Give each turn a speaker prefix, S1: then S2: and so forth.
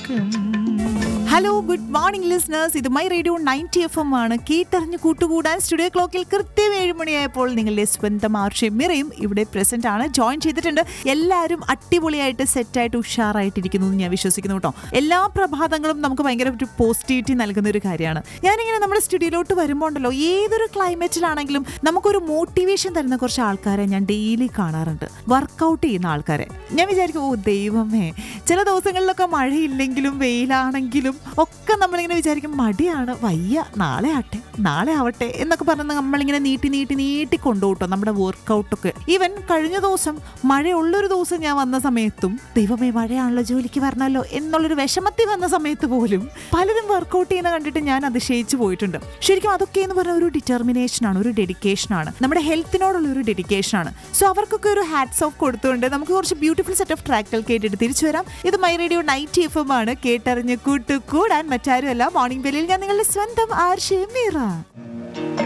S1: കേൾക്കും
S2: hello good morning listeners ഇത് my radio ninety F M ആണ് കേട്ടറിഞ്ഞ് കൂട്ടുകൂടാൻ സ്റ്റുഡിയോ ക്ലോക്കിൽ കൃത്യം ഏഴ് മണിയായപ്പോൾ നിങ്ങളുടെ സ്വന്തം ആർഷയും മിറയും ഇവിടെ പ്രസന്റ് ആണ് ജോയിൻ ചെയ്തിട്ടുണ്ട് എല്ലാവരും അടിപൊളിയായിട്ട് സെറ്റായിട്ട് ഉഷാറായിട്ടിരിക്കുന്നു എന്ന് ഞാൻ വിശ്വസിക്കുന്നു കേട്ടോ എല്ലാ പ്രഭാതങ്ങളും നമുക്ക് ഭയങ്കര ഒരു പോസിറ്റിവിറ്റി നൽകുന്ന ഒരു കാര്യമാണ് ഞാനിങ്ങനെ നമ്മുടെ സ്റ്റുഡിയോയിലോട്ട് വരുമ്പോൾ ഉണ്ടല്ലോ ഏതൊരു ക്ലൈമറ്റിലാണെങ്കിലും നമുക്കൊരു മോട്ടിവേഷൻ തരുന്ന കുറച്ച് ആൾക്കാരെ ഞാൻ ഡെയിലി കാണാറുണ്ട് വർക്കൗട്ട് ചെയ്യുന്ന ആൾക്കാരെ ഞാൻ വിചാരിക്കും ഓ ദൈവമേ ചില ദിവസങ്ങളിലൊക്കെ മഴയില്ലെങ്കിലും വെയിലാണെങ്കിലും ഒക്കെ നമ്മളിങ്ങനെ വിചാരിക്കും മടിയാണ് വയ്യ നാളെ ആട്ടെ നാളെ ആവട്ടെ എന്നൊക്കെ പറഞ്ഞ് നമ്മളിങ്ങനെ നീട്ടി നീട്ടി നീട്ടി കൊണ്ടുപോട്ടോ നമ്മുടെ വർക്കൗട്ടൊക്കെ ഈവൻ കഴിഞ്ഞ ദിവസം മഴയുള്ളൊരു ദിവസം ഞാൻ വന്ന സമയത്തും ദൈവമേ മഴയാണല്ലോ ജോലിക്ക് വരണമല്ലോ എന്നുള്ളൊരു വിഷമത്തിൽ വന്ന സമയത്ത് പോലും പലരും വർക്കൗട്ട് ചെയ്യുന്ന കണ്ടിട്ട് ഞാൻ അതിശയിച്ചു പോയിട്ടുണ്ട് ശരിക്കും അതൊക്കെ എന്ന് പറഞ്ഞ ഒരു ഡിറ്റർമിനേഷനാണ് ഒരു ഡെഡിക്കേഷനാണ് നമ്മുടെ ഹെൽത്തിനോടുള്ള ഒരു ഡെഡിക്കേഷനാണ് സോ അവർക്കൊക്കെ ഒരു ഹാറ്റ്സ് ഓഫ് കൊടുത്തുകൊണ്ട് നമുക്ക് കുറച്ച് ബ്യൂട്ടിഫുൾ സെറ്റ് ഓഫ് ട്രാക്കുകൾ കേട്ടിട്ട് തിരിച്ചു വരാം ഇത് my radio ninety F M ആണ് കേട്ടറിഞ്ഞ് കൂട്ടു കൂടാൻ മറ്റാരുമല്ല മോർണിംഗ് ബെല്ലിൽ ഞാൻ നിങ്ങളുടെ സ്വന്തം ആർഷേ മീറ